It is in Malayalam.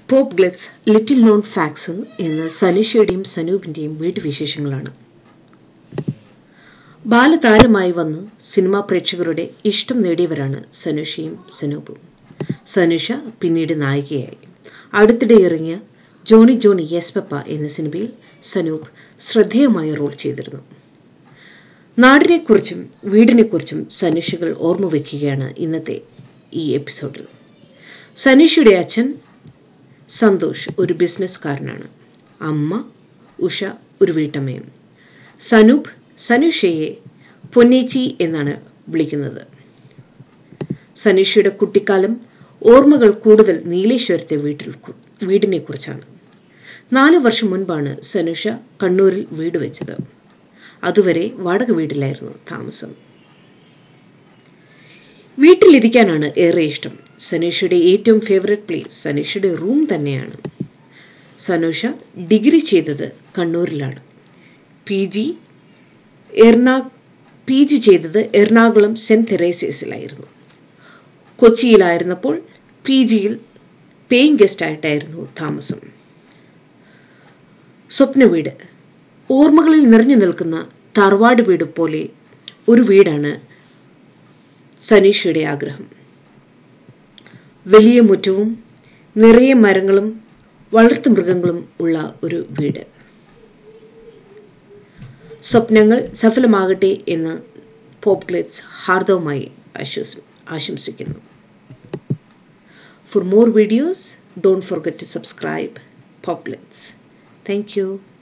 pop glitz little known facts എന്ന സനുഷയുടെയും സനൂപിന്റെയും വീട്ടുവിശേഷങ്ങളാണ് ബാലതാരമായി വന്ന് സിനിമാ പ്രേക്ഷകരുടെ ഇഷ്ടം നേടിയവരാണ് സനുഷയും സനൂപും സനുഷ പിന്നീട് നായികയായി അടുത്തിടെ ഇറങ്ങിയ ജോണി ജോണി യെസ് പപ്പ എന്ന സിനിമയിൽ സനൂപ് ശ്രദ്ധേയമായ റോൾ ചെയ്തിരുന്നു നാടിനെക്കുറിച്ചും വീടിനെക്കുറിച്ചും സനുഷകൾ ഓർമ്മ വയ്ക്കുകയാണ് ഇന്നത്തെ ഈ എപ്പിസോഡിൽ സനുഷയുടെ അച്ഛൻ സന്തോഷ് ഒരു ബിസിനസ്സുകാരനാണ് അമ്മ ഉഷ ഒരു വീട്ടമ്മയും സനൂപ് സനുഷയെ പൊന്നേച്ചി എന്നാണ് വിളിക്കുന്നത് സനുഷയുടെ കുട്ടിക്കാലം ഓർമ്മകൾ കൂടുതൽ നീലേശ്വരത്തെ വീട്ടിൽ വീടിനെ കുറിച്ചാണ് നാല് വർഷം മുൻപാണ് സനുഷ കണ്ണൂരിൽ വീട് വെച്ചത് അതുവരെ വാടക വീട്ടിലായിരുന്നു താമസം വീട്ടിലിരിക്കാനാണ് ഏറെ ഇഷ്ടം സനുഷയുടെ ഏറ്റവും ഫേവററ്റ് പ്ലേസ് സനുഷയുടെ റൂം തന്നെയാണ് സനുഷ ഡിഗ്രി ചെയ്തത് കണ്ണൂരിലാണ് പി ജി എറണാ പി ജി ചെയ്തത് എറണാകുളം സെന്റ് തെരേസസിലായിരുന്നു കൊച്ചിയിലായിരുന്നപ്പോൾ പി ജിയിൽ പേയിങ് ഗസ്റ്റ് ആയിട്ടായിരുന്നു താമസം സ്വപ്ന വീട് ഓർമ്മകളിൽ നിറഞ്ഞു നിൽക്കുന്ന തറവാട് വീട് പോലെ ഒരു വീടാണ് സനീഷയുടെ ആഗ്രഹം വലിയ മുറ്റവും നിറയെ മരങ്ങളും വളർത്തു മൃഗങ്ങളും ഉള്ള ഒരു വീട് സ്വപ്നങ്ങൾ സഫലമാകട്ടെ എന്ന് പോപ്ഗ്ലെറ്റ്സ് ഹാർദവമായി ആശംസിക്കുന്നു for more videos don't forget to subscribe pop glitz thank U